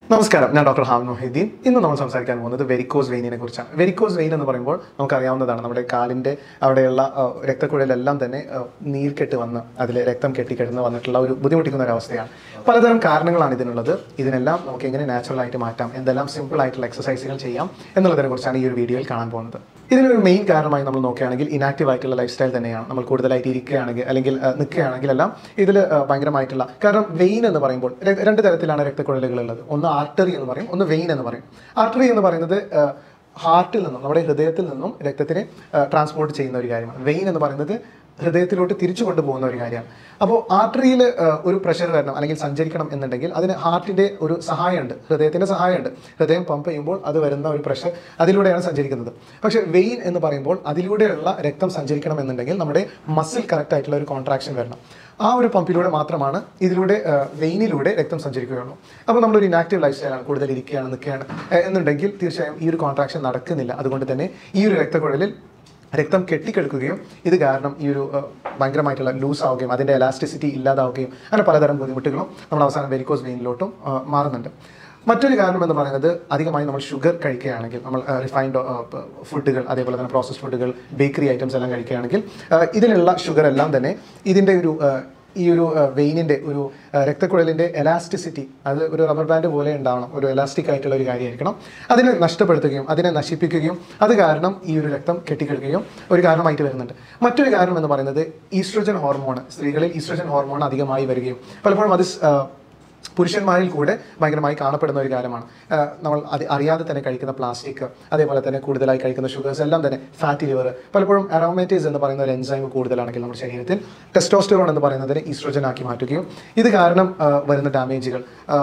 നമസ്കാരം ഞാൻ doctor Ham Mohiuddin ഇന്ന് നമ്മൾ സംസാരിക്കാൻ പോകുന്നത് വെരിക്കോസ് വെയിനിനെ കുറിച്ചാണ് വെരിക്കോസ് വെയിൻ എന്ന് പറയുമ്പോൾ നമുക്കറിയാവുന്നതാണ് നമ്മുടെ കാലിൻ്റെ അവിടെയുള്ള ആ, രക്തക്കുഴലെല്ലാം തന്നെ ആ, നീർക്കെട്ട് വന്ന് അതിൽ രക്തം കെട്ടിക്കിടന്ന് വന്നിട്ടുള്ള ഒരു ബുദ്ധിമുട്ടിക്കുന്ന ഒരു അവസ്ഥയാണ് പലതരം കാരണങ്ങളാണ് ഇതിനുള്ളത് ഇതിനെല്ലാം നമുക്ക് എങ്ങനെ നാച്ചുറൽ ആയിട്ട് മാറ്റാം എന്തെല്ലാം സിമ്പിൾ ആയിട്ടുള്ള എക്സസൈസുകൾ ചെയ്യാം എന്നുള്ളതിനെ കുറിച്ചാണ് ഈ ഒരു വീഡിയോയിൽ കാണാൻ പോകുന്നത് ഇതിനൊരു മെയിൻ കാരണമായി നമ്മൾ നോക്കുകയാണെങ്കിൽ ഇനാക്റ്റീവ് ആയിട്ടുള്ള ലൈഫ് സ്റ്റൈൽ തന്നെയാണ് നമ്മൾ കൂടുതലായിട്ട് ഇരിക്കുകയാണെങ്കിൽ അല്ലെങ്കിൽ ആ, നിൽക്കുകയാണെങ്കിൽ എല്ലാം ഇതിൽ ഭയങ്കരമായിട്ടുള്ള കാരണം വെയിൻ എന്ന് പറയുമ്പോൾ ര- രണ്ട് തരത്തിലാണ് രക്തക്കുഴലുകൾ ഉള്ളത് ഒന്ന് ആർട്ടറി എന്ന് പറയും ഒന്ന് വെയിൻ എന്ന് പറയും ആർട്ടറി എന്ന് പറയുന്നത് ആ, ഹാർട്ടിൽ നിന്നും നമ്മുടെ ഹൃദയത്തിൽ നിന്നും രക്തത്തിനെ ട്രാൻസ്പോർട്ട് ചെയ്യുന്ന ഒരു കാര്യമാണ് വെയിൻ എന്ന് പറയുന്നത് ഹൃദയത്തിലോട്ട് തിരിച്ചു കൊണ്ടുപോകുന്ന ഒരു കാര്യമാണ് അപ്പോൾ ആർട്ടറിയിൽ ഒരു പ്രഷർ വരണം അല്ലെങ്കിൽ സഞ്ചരിക്കണം എന്നുണ്ടെങ്കിൽ അതിന് ഹാർട്ടിൻ്റെ ഒരു സഹായമുണ്ട് ഹൃദയത്തിൻ്റെ സഹായമുണ്ട് ഹൃദയം പമ്പ് ചെയ്യുമ്പോൾ അത് വരുന്ന ഒരു പ്രഷർ അതിലൂടെയാണ് സഞ്ചരിക്കുന്നത് പക്ഷേ വെയിൻ എന്ന് പറയുമ്പോൾ അതിലൂടെയുള്ള രക്തം സഞ്ചരിക്കണം എന്നുണ്ടെങ്കിൽ നമ്മുടെ മസിൽ കറക്റ്റ് ആയിട്ടുള്ള ഒരു കോൺട്രാക്ഷൻ വരണം ആ ഒരു പമ്പിലൂടെ മാത്രമാണ് ഇതിലൂടെ ആ, വെയിനിലൂടെ രക്തം സഞ്ചരിക്കുകയുള്ളൂ അപ്പോൾ നമ്മളൊരു ഇനാക്റ്റീവ് ലൈഫ് സ്റ്റൈലാണ് കൂടുതൽ ഇരിക്കുകയാണ് നിൽക്കുകയാണ് ഏ, എന്നുണ്ടെങ്കിൽ തീർച്ചയായും ഈ ഒരു കോൺട്രാക്ഷൻ നടക്കുന്നില്ല അതുകൊണ്ട് തന്നെ ഈ ഒരു രക്തക്കുഴലിൽ രക്തം കെട്ടിക്കെടുക്കുകയും ഇത് കാരണം ഈ ഒരു ആ, ഭയങ്കരമായിട്ടുള്ള ലൂസ് ആവുകയും അതിൻ്റെ എലാസ്റ്റിസിറ്റി ഇല്ലാതാവുകയും അങ്ങനെ പലതരം ബുദ്ധിമുട്ടുകളും നമ്മൾ അവസാനം വെരിക്കോസ് വെയിനിലോട്ടും ആ, മാറുന്നുണ്ട് മറ്റൊരു കാരണം എന്ന് പറയുന്നത് അധികമായി നമ്മൾ ഷുഗർ കഴിക്കുകയാണെങ്കിൽ നമ്മൾ റിഫൈൻഡ് ഫുഡുകൾ അതേപോലെ തന്നെ പ്രോസസ്ഡ് ഫുഡുകൾ ബേക്കറി ഐറ്റംസ് എല്ലാം കഴിക്കുകയാണെങ്കിൽ ആ, ഇതിലുള്ള ഷുഗർ എല്ലാം തന്നെ ഇതിൻ്റെ ഒരു ആ, ഈ ഒരു വെയിനിൻ്റെ ഒരു ആ, രക്തക്കുഴലിൻ്റെ എലാസ്റ്റിസിറ്റി അത് ഒരു റബ്ബർ ബാൻഡ് പോലെ ഉണ്ടാവണം ഒരു എലാസ്റ്റിക് ആയിട്ടുള്ള ഒരു കാര്യമായിരിക്കണം അതിനെ നഷ്ടപ്പെടുത്തുകയും അതിനെ നശിപ്പിക്കുകയും അത് കാരണം ഈ ഒരു രക്തം കെട്ടിക്കിടക്കുകയും ഒരു കാരണമായിട്ട് വരുന്നുണ്ട് മറ്റൊരു കാരണം എന്ന് പറയുന്നത് ഈസ്ട്രോജൻ ഹോർമോൺ സ്ത്രീകളിൽ ഈസ്ട്രോജൻ ഹോർമോൺ അധികമായി വരികയും പലപ്പോഴും അത് സ്- ആ, പുരുഷന്മാരിൽ കൂടെ ഭയങ്കരമായി കാണപ്പെടുന്ന ഒരു കാര്യമാണ് ആ, നമ്മൾ അത് അറിയാതെ തന്നെ കഴിക്കുന്ന പ്ലാസ്റ്റിക് അതേപോലെ തന്നെ കൂടുതലായി കഴിക്കുന്ന ഷുഗേഴ്സ് എല്ലാം തന്നെ ഫാറ്റി ലിവർ പലപ്പോഴും അറോമേറ്റീസ് എന്ന് പറയുന്ന ഒരു എൻസൈം കൂടുതലാണെങ്കിൽ നമ്മുടെ ശരീരത്തിൽ ടെസ്റ്റോസ്റ്ററോൺ എന്ന് പറയുന്നതിനെ ഈസ്ട്രോജൻ ആക്കി മാറ്റുകയും ഇത് കാരണം ആ, വരുന്ന ഡാമേജുകൾ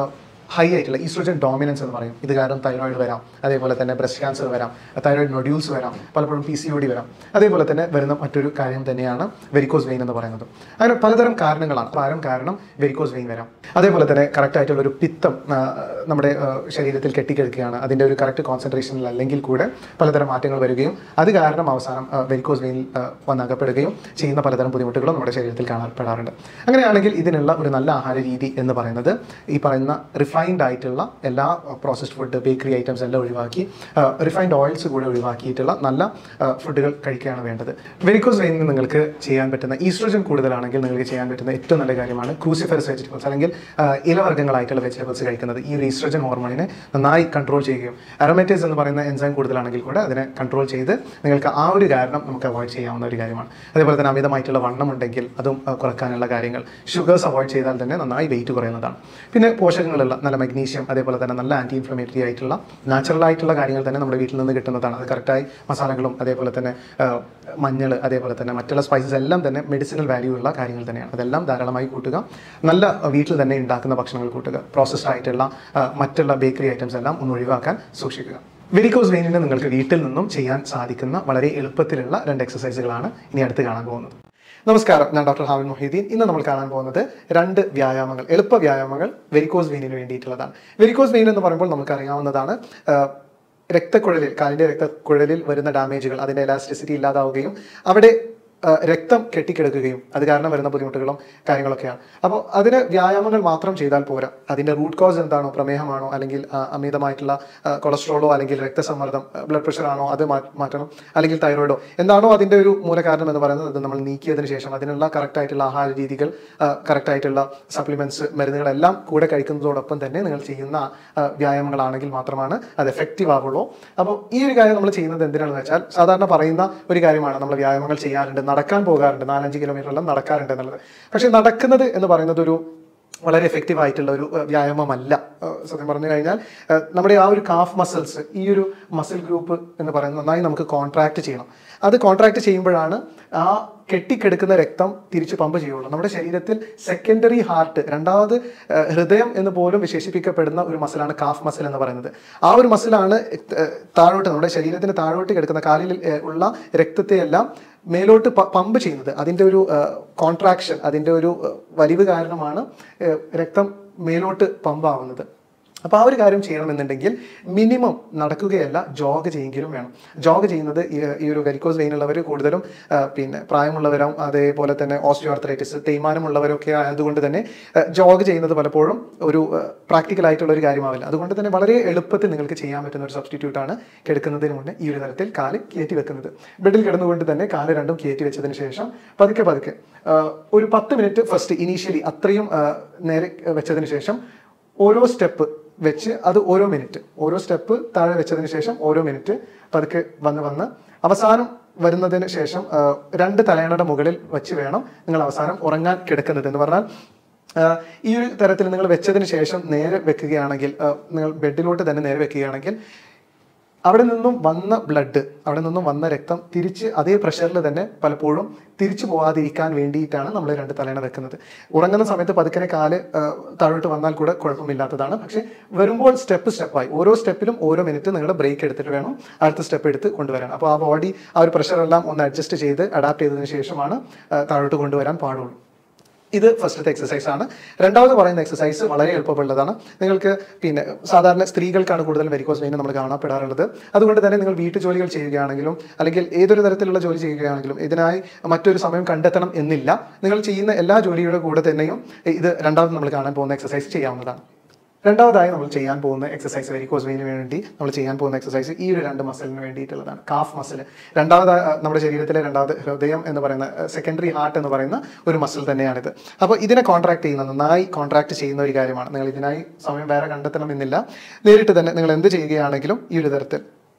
ഹൈ ആയിട്ടുള്ള ഈസ്ട്രോജൻ ഡോമിനൻസ് എന്ന് പറയും ഇത് കാരണം തൈറോയിഡ് വരാം അതേപോലെ തന്നെ ബ്രസ്റ്റ് ക്യാൻസർ വരാം തൈറോയിഡ് നൊഡ്യൂൾസ് വരാം പലപ്പോഴും പി സി ഒ ഡി വരാം അതേപോലെ തന്നെ വരുന്ന മറ്റൊരു കാര്യം തന്നെയാണ് വെരിക്കോസ് വെയിൻ എന്ന് പറയുന്നത് അങ്ങനെ പലതരം കാരണങ്ങളാണ് ഭാരം കാരണം വെരിക്കോസ് വെയിൻ വരാം അതേപോലെ തന്നെ കറക്റ്റ് ആയിട്ടുള്ള ഒരു പിത്തം ആ, നമ്മുടെ ആ, ശരീരത്തിൽ കെട്ടിക്കിടക്കുകയാണ് അതിൻ്റെ ഒരു കറക്റ്റ് കോൺസെൻട്രേഷനിൽ അല്ലെങ്കിൽ കൂടെ പലതരം മാറ്റങ്ങൾ വരികയും അത് കാരണം അവസാനം വെരിക്കോസ് വെയിനിൽ വന്നകപ്പെടുകയും ചെയ്യുന്ന പലതരം ബുദ്ധിമുട്ടുകളും നമ്മുടെ ശരീരത്തിൽ കാണപ്പെടാറുണ്ട് അങ്ങനെയാണെങ്കിൽ ഇതിനുള്ള ഒരു നല്ല ആഹാര രീതി എന്ന് പറയുന്നത് ഈ പറയുന്ന റിഫൈൻഡ് ആയിട്ടുള്ള എല്ലാ പ്രോസസ്ഡ് ഫുഡ് ബേക്കറി ഐറ്റംസ് എല്ലാം ഒഴിവാക്കി റിഫൈൻഡ് ഓയിൽസ് കൂടെ ഒഴിവാക്കിയിട്ടുള്ള നല്ല ഫുഡുകൾ കഴിക്കുകയാണ് വേണ്ടത് വെരിക്കോസ് വെയിനിൽ നിങ്ങൾക്ക് ചെയ്യാൻ പറ്റുന്ന ഈസ്ട്രോജൻ കൂടുതലാണെങ്കിൽ നിങ്ങൾക്ക് ചെയ്യാൻ പറ്റുന്ന ഏറ്റവും നല്ല കാര്യമാണ് ക്രൂസിഫെറസ് വെജിറ്റബിൾസ് അല്ലെങ്കിൽ ആ, ഇലവർഗ്ഗങ്ങളായിട്ടുള്ള വെജിറ്റബിൾസ് കഴിക്കുന്നത് ഈ ഒരു ഈസ്ട്രോജൻ ഹോർമോണിനെ നന്നായി കൺട്രോൾ ചെയ്യുകയും അറോമേറ്റേസ് എന്ന് പറയുന്ന എൻസൈം കൂടുതലാണെങ്കിൽ കൂടെ അതിനെ കൺട്രോൾ ചെയ്ത് നിങ്ങൾക്ക് ആ ഒരു കാരണം നമുക്ക് അവോയ്ഡ് ചെയ്യാവുന്ന ഒരു കാര്യമാണ് അതേപോലെ തന്നെ അമിതമായിട്ടുള്ള വണ്ണം ഉണ്ടെങ്കിൽ അതും ആ, കുറക്കാനുള്ള കാര്യങ്ങൾ ഷുഗേഴ്സ് അവോയ്ഡ് ചെയ്താൽ തന്നെ നന്നായി വെയിറ്റ് കുറയുന്നതാണ് പിന്നെ പോഷകങ്ങളുള്ള നല്ല മഗ്നീഷ്യം അതേപോലെ തന്നെ നല്ല ആൻറ്റി ഇൻഫ്ലമേറ്ററി ആയിട്ടുള്ള നാച്ചുറൽ ആയിട്ടുള്ള കാര്യങ്ങൾ തന്നെ നമ്മുടെ വീട്ടിൽ നിന്ന് കിട്ടുന്നതാണ് അത് കറക്റ്റായി മസാലകളും അതേപോലെ തന്നെ മഞ്ഞൾ അതേപോലെ തന്നെ മറ്റുള്ള സ്പൈസസ് എല്ലാം തന്നെ മെഡിസിനൽ വാല്യൂ ഉള്ള കാര്യങ്ങൾ തന്നെയാണ് അതെല്ലാം ധാരാളമായി കൂട്ടുക നല്ല വീട്ടിൽ തന്നെ ഉണ്ടാക്കുന്ന ഭക്ഷണങ്ങൾ കൂട്ടുക പ്രോസസ്ഡ് ആയിട്ടുള്ള ആ, മറ്റുള്ള ബേക്കറി ഐറ്റംസ് എല്ലാം ഒന്ന് ഒഴിവാക്കാൻ സൂക്ഷിക്കുക വെരിക്കോസ് വെയിനിന് നിങ്ങൾക്ക് വീട്ടിൽ നിന്നും ചെയ്യാൻ സാധിക്കുന്ന വളരെ എളുപ്പത്തിലുള്ള രണ്ട് എക്സസൈസുകളാണ് ഇനി അടുത്ത് കാണാൻ പോകുന്നത് നമസ്കാരം ഞാൻ ഡോക്ടർ ഹാമിൻ മൊഹീദ്ദീൻ ഇന്ന് നമ്മൾ കാണാൻ പോകുന്നത് രണ്ട് വ്യായാമങ്ങൾ എളുപ്പ വ്യായാമങ്ങൾ വെരിക്കോസ് വെയിനിന് വേണ്ടിയിട്ടുള്ളതാണ് വെരിക്കോസ് വെയിൻ എന്ന് പറയുമ്പോൾ നമുക്കറിയാവുന്നതാണ് ആ, രക്തക്കുഴലിൽ കാലിൻ്റെ രക്തക്കുഴലിൽ വരുന്ന ഡാമേജുകൾ അതിൻ്റെ എലാസ്റ്റിസിറ്റി ഇല്ലാതാവുകയും അവിടെ ആ, രക്തം കെട്ടിക്കിടക്കുകയും അത് കാരണം വരുന്ന ബുദ്ധിമുട്ടുകളും കാര്യങ്ങളൊക്കെയാണ് അപ്പോൾ അതിന് വ്യായാമങ്ങൾ മാത്രം ചെയ്താൽ പോരാ അതിൻ്റെ റൂട്ട് കോസ് എന്താണോ പ്രമേഹമാണോ അല്ലെങ്കിൽ ആ, അമിതമായിട്ടുള്ള ആ, കൊളസ്ട്രോളോ അല്ലെങ്കിൽ രക്തസമ്മർദ്ദം ബ്ലഡ് പ്രഷർ ആണോ അത് മാ- മാറ്റണം അല്ലെങ്കിൽ തൈറോയിഡോ എന്താണോ അതിൻ്റെ ഒരു മൂലകാരണം എന്ന് പറയുന്നത് അത് നമ്മൾ നീക്കിയതിന് ശേഷം അതിനുള്ള കറക്റ്റ് ആയിട്ടുള്ള ആഹാര രീതികൾ കറക്റ്റ് ആയിട്ടുള്ള സപ്ലിമെന്റ്സ് മരുന്നുകളെല്ലാം കൂടെ കഴിക്കുന്നതോടൊപ്പം തന്നെ നിങ്ങൾ ചെയ്യുന്ന ആ, വ്യായാമങ്ങളാണെങ്കിൽ മാത്രമാണ് അത് എഫക്റ്റീവ് ആവുള്ളൂ അപ്പോൾ ഈ ഒരു കാര്യം നമ്മൾ ചെയ്യുന്നത് എന്തിനാണെന്ന് വെച്ചാൽ സാധാരണ പറയുന്ന ഒരു കാര്യമാണ് നമ്മൾ വ്യായാമങ്ങൾ ചെയ്യാറുണ്ട് നടക്കാൻ പോകാറുണ്ട് നാലഞ്ച് കിലോമീറ്റർ എല്ലാം നടക്കാറുണ്ട് എന്നുള്ളത് പക്ഷേ നടക്കുന്നത് എന്ന് പറയുന്നത് ഒരു വളരെ എഫക്റ്റീവ് ആയിട്ടുള്ള ഒരു ഏഹ്, വ്യായാമമല്ല ഏഹ്, സത്യം പറഞ്ഞു കഴിഞ്ഞാൽ ഏഹ്, നമ്മുടെ ആ ഒരു കാഫ് മസിൽസ് ഈ ഒരു മസിൽ ഗ്രൂപ്പ് എന്ന് പറയുന്നത് നന്നായി നമുക്ക് കോൺട്രാക്ട് ചെയ്യണം അത് കോൺട്രാക്ട് ചെയ്യുമ്പോഴാണ് ആ കെട്ടിക്കെടുക്കുന്ന രക്തം തിരിച്ച് പമ്പ് ചെയ്യുള്ളൂ നമ്മുടെ ശരീരത്തിൽ സെക്കൻഡറി ഹാർട്ട് രണ്ടാമത് ഏഹ്, ഹൃദയം എന്ന് പോലും വിശേഷിപ്പിക്കപ്പെടുന്ന ഒരു മസിലാണ് കാഫ് മസിൽ എന്ന് പറയുന്നത് ആ ഒരു മസിലാണ് ഏഹ്, താഴോട്ട് നമ്മുടെ ശരീരത്തിന് താഴോട്ട് കിടക്കുന്ന കാലിൽ ഏഹ്, ഉള്ള രക്തത്തെ എല്ലാം മേലോട്ട് പ- പമ്പ് ചെയ്യുന്നത് അതിൻ്റെ ഒരു കോൺട്രാക്ഷൻ അതിൻ്റെ ഒരു ഏഹ്, വലിവ് കാരണമാണ് ഏഹ്, രക്തം മേലോട്ട് പമ്പ് ആവുന്നത് അപ്പോൾ ആ ഒരു കാര്യം ചെയ്യണമെന്നുണ്ടെങ്കിൽ മിനിമം നടക്കുകയല്ല ജോഗ് ചെയ്യെങ്കിലും വേണം ജോഗ് ചെയ്യുന്നത് ഈ ഈ ഒരു വെരിക്കോസ് വെയിൻ ഉള്ളവർ കൂടുതലും ആ, പിന്നെ പ്രായമുള്ളവരും അതേപോലെ തന്നെ ഓസ്റ്റിയോആർത്രൈറ്റിസ് തേയ്മാനമുള്ളവരൊക്കെ ആയതുകൊണ്ട് തന്നെ ജോഗ് ചെയ്യുന്നത് പലപ്പോഴും ഒരു പ്രാക്ടിക്കൽ ആയിട്ടുള്ള ഒരു കാര്യമാവില്ല അതുകൊണ്ട് തന്നെ വളരെ എളുപ്പത്തിൽ നിങ്ങൾക്ക് ചെയ്യാൻ പറ്റുന്ന ഒരു സബ്സ്റ്റിറ്റ്യൂട്ട് ആണ് കിടക്കുന്നതിന് മുന്നേ ഈ ഒരു തരത്തിൽ കാല് കയറ്റി വെക്കുന്നത് ബെഡിൽ കിടന്നുകൊണ്ട് തന്നെ കാല് രണ്ടും കയറ്റി വെച്ചതിന് ശേഷം പതുക്കെ പതുക്കെ ആ, ഒരു പത്ത് മിനിറ്റ് ഫസ്റ്റ് ഇനീഷ്യലി അത്രയും ആ, നേരെ വെച്ചതിന് ശേഷം ഓരോ സ്റ്റെപ്പ് വെച്ച് അത് ഓരോ മിനിറ്റ് ഓരോ സ്റ്റെപ്പ് താഴെ വെച്ചതിന് ശേഷം ഓരോ മിനിറ്റ് പതുക്കെ വന്ന് വന്ന് അവസാനം വരുന്നതിന് ശേഷം ആ, രണ്ട് തലയണയുടെ മുകളിൽ വെച്ച് വേണം നിങ്ങൾ അവസാനം ഉറങ്ങാൻ കിടക്കുന്നത് എന്ന് പറഞ്ഞാൽ ആ, ഈ ഒരു തരത്തിൽ നിങ്ങൾ വെച്ചതിന് ശേഷം നേരെ വെക്കുകയാണെങ്കിൽ ആ, നിങ്ങൾ ബെഡിലോട്ട് തന്നെ നേരെ വെക്കുകയാണെങ്കിൽ അവിടെ നിന്നും വന്ന ബ്ലഡ് അവിടെ നിന്നും വന്ന രക്തം തിരിച്ച് അതേ പ്രഷറിൽ തന്നെ പലപ്പോഴും തിരിച്ചു പോകാതിരിക്കാൻ വേണ്ടിയിട്ടാണ് നമ്മൾ രണ്ട് തലയണ വെക്കുന്നത് ഉറങ്ങുന്ന സമയത്ത് പതുക്കനെ കാല് ആ, താഴോട്ട് വന്നാൽ കൂടെ കുഴപ്പമില്ലാത്തതാണ് പക്ഷേ വരുമ്പോൾ സ്റ്റെപ്പ് സ്റ്റെപ്പായി ഓരോ സ്റ്റെപ്പിലും ഓരോ മിനിറ്റ് നിങ്ങൾ ബ്രേക്ക് എടുത്തിട്ട് വേണം അടുത്ത സ്റ്റെപ്പ് എടുത്ത് കൊണ്ടുവരാൻ അപ്പോൾ ആ ബോഡി ആ ഒരു പ്രഷറെല്ലാം ഒന്ന് അഡ്ജസ്റ്റ് ചെയ്ത് അഡാപ്റ്റ് ചെയ്തതിന് ശേഷമാണ് ആ, താഴോട്ട് കൊണ്ടുവരാൻ പാടുള്ളൂ ഇത് ഫസ്റ്റത്തെ എക്സസൈസ് ആണ് രണ്ടാമത് പറയുന്ന എക്സസൈസ് വളരെ എളുപ്പമുള്ളതാണ് നിങ്ങൾക്ക് പിന്നെ സാധാരണ സ്ത്രീകൾക്കാണ് കൂടുതൽ വെരിക്കോസ് വെയിൻ നമ്മൾ കാണപ്പെടാറുള്ളത് അതുകൊണ്ട് തന്നെ നിങ്ങൾ വീട്ടു ജോലികൾ ചെയ്യുകയാണെങ്കിലും അല്ലെങ്കിൽ ഏതൊരു തരത്തിലുള്ള ജോലി ചെയ്യുകയാണെങ്കിലും ഇതിനായി മറ്റൊരു സമയം കണ്ടെത്തണം എന്നില്ല നിങ്ങൾ ചെയ്യുന്ന എല്ലാ ജോലിയുടെ കൂടെ തന്നെയും ഇത് രണ്ടാമത് നമ്മൾ കാണാൻ പോകുന്ന എക്സസൈസ് ചെയ്യാവുന്നതാണ് രണ്ടാമതായി നമ്മൾ ചെയ്യാൻ പോകുന്ന എക്സസൈസ് വെരിക്കോസ് വെയിന് വേണ്ടി നമ്മൾ ചെയ്യാൻ പോകുന്ന എക്സസൈസ് ഈ ഒരു രണ്ട് മസിലിന് വേണ്ടിയിട്ടുള്ളതാണ് കാഫ് മസിൽ രണ്ടാമത് ആ, നമ്മുടെ ശരീരത്തിലെ രണ്ടാമത് ഹൃദയം എന്ന് പറയുന്ന സെക്കൻഡറി ഹാർട്ട് എന്ന് പറയുന്ന ഒരു മസിൽ തന്നെയാണിത് അപ്പോൾ ഇതിനെ കോൺട്രാക്ട് ചെയ്യുന്ന നന്നായി കോൺട്രാക്ട് ചെയ്യുന്ന ഒരു കാര്യമാണ് നിങ്ങൾ ഇതിനായി സമയം വേറെ കണ്ടെത്തണമെന്നില്ല നേരിട്ട് തന്നെ നിങ്ങൾ എന്ത് ചെയ്യുകയാണെങ്കിലും ഈ ഒരു തരത്തിൽ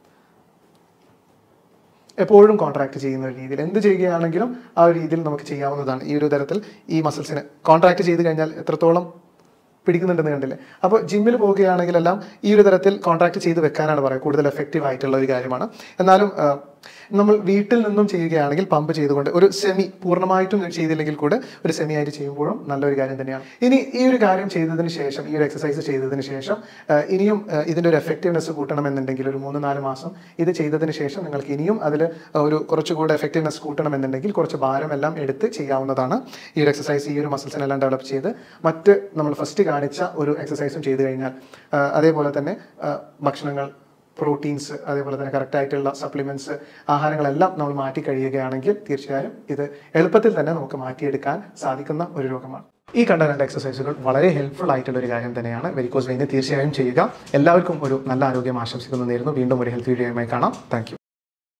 എപ്പോഴും കോൺട്രാക്ട് ചെയ്യുന്ന ഒരു രീതിയിൽ എന്ത് ചെയ്യുകയാണെങ്കിലും ആ ഒരു രീതിയിൽ നമുക്ക് ചെയ്യാവുന്നതാണ് ഈ ഒരു തരത്തിൽ ഈ മസിൽസിനെ കോൺട്രാക്ട് ചെയ്ത് കഴിഞ്ഞാൽ എത്രത്തോളം പിടിക്കുന്നുണ്ടെന്ന് കണ്ടില്ലേ അപ്പോൾ ജിമ്മിൽ പോവുകയാണെങ്കിലെല്ലാം ഈ ഒരു തരത്തിൽ കോൺട്രാക്ട് ചെയ്ത് വെക്കാനാണ് പറയുക കൂടുതൽ എഫക്റ്റീവ് ആയിട്ടുള്ള ഒരു കാര്യമാണ് എന്നാലും ആ, നമ്മൾ വീട്ടിൽ നിന്നും ചെയ്യുകയാണെങ്കിൽ പമ്പ് ചെയ്തുകൊണ്ട് ഒരു സെമി പൂർണ്ണമായിട്ടും ചെയ്തില്ലെങ്കിൽ കൂടെ ഒരു സെമി ആയിട്ട് ചെയ്യുമ്പോഴും നല്ലൊരു കാര്യം തന്നെയാണ് ഇനി ഈ ഒരു കാര്യം ചെയ്തതിന് ശേഷം ഈ ഒരു എക്സസൈസ് ചെയ്തതിന് ശേഷം ആ, ഇനിയും ആ, ഇതിന്റെ ഒരു എഫക്റ്റീവ്നെസ് കൂട്ടണമെന്നുണ്ടെങ്കിൽ ഒരു മൂന്ന് നാല് മാസം ഇത് ചെയ്തതിന് ശേഷം നിങ്ങൾക്ക് ഇനിയും അതിൽ ഒരു കുറച്ചുകൂടെ എഫക്റ്റീവ്നെസ് കൂട്ടണമെന്നുണ്ടെങ്കിൽ കുറച്ച് ഭാരമെല്ലാം എടുത്ത് ചെയ്യാവുന്നതാണ് ഈ ഒരു എക്സസൈസ് ഈ ഒരു മസിൽസിനെല്ലാം ഡെവലപ്പ് ചെയ്ത് മറ്റ് നമ്മൾ ഫസ്റ്റ് കാണിച്ച ഒരു എക്സസൈസും ചെയ്തു കഴിഞ്ഞാൽ ആ, അതേപോലെ തന്നെ ആ, ഭക്ഷണങ്ങൾ പ്രോട്ടീൻസ് അതേപോലെ തന്നെ കറക്റ്റ് ആയിട്ടുള്ള സപ്ലിമെന്റ്സ് ആഹാരങ്ങളെല്ലാം നമ്മൾ മാറ്റി കഴിയുകയാണെങ്കിൽ തീർച്ചയായും ഇത് എളുപ്പത്തിൽ തന്നെ നമുക്ക് മാറ്റിയെടുക്കാൻ സാധിക്കുന്ന ഒരു രോഗമാണ് ഈ കണ്ട രണ്ട് എക്സസൈസുകൾ വളരെ ഹെൽപ്ഫുൾ ആയിട്ടുള്ള ഒരു കാര്യം തന്നെയാണ് വെരിക്കോസ് വെയിന് തീർച്ചയായും ചെയ്യുക എല്ലാവർക്കും ഒരു നല്ല ആരോഗ്യം ആശംസിക്കുന്നു നേരുന്നു വീണ്ടും ഒരു ഹെൽത്ത് വീഡിയോയുമായി കാണാം താങ്ക്